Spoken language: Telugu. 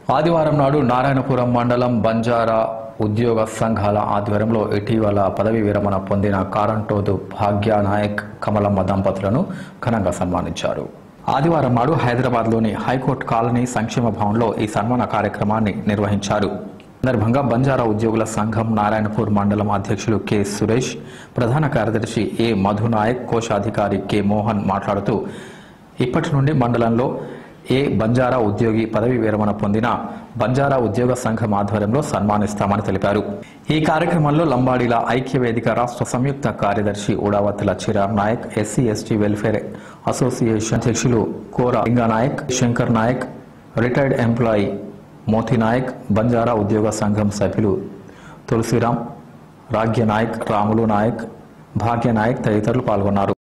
ఆదివారం నాడు నారాయణపురం మండలం బంజారా ఉద్యోగ సంఘాల ఆధ్వర్యంలో ఇటీవల పదవి విరమణ పొందిన కారంటోదు భాగ్యానాయక్ కమలమ్మ దంపతులను ఘనంగా సన్మానించారు ఆదివారం నాడు హైదరాబాద్లోని హైకోర్టు కాలనీ సంక్షేమ భవన్లో ఈ సన్మాన కార్యక్రమాన్ని నిర్వహించారు సందర్భంగా బంజారా ఉద్యోగుల సంఘం నారాయణపూర్ మండలం అధ్యక్షులు కె సురేష్ ప్రధాన కార్యదర్శి ఏ మధునాయక్ కోశాధికారి కె మోహన్ మాట్లాడుతూ ఇప్పటి నుండి మండలంలో ఏ బంజారా ఉద్యోగి పదవి విరమణ పొందిన బంజారా ఉద్యోగ సంఘం ఆధ్వర్యంలో సన్మానిస్తామని తెలిపారు ఈ కార్యక్రమంలో లంబాడీల ఐక్య వేదిక రాష్ట్ర సంయుక్త కార్యదర్శి Udavatthula Chirar Nayak SC ST welfare association అధ్యక్షులు కోర లింగానాయక్ శంకర్ నాయక్ రిటైర్డ్ ఎంప్లాయీ మోతి నాయక్ బంజారా ఉద్యోగ సంఘం సభ్యులు తులసిరాం రాగ్య నాయక్ రాములు నాయక్ భాగ్య నాయక్ తదితరులు పాల్గొన్నారు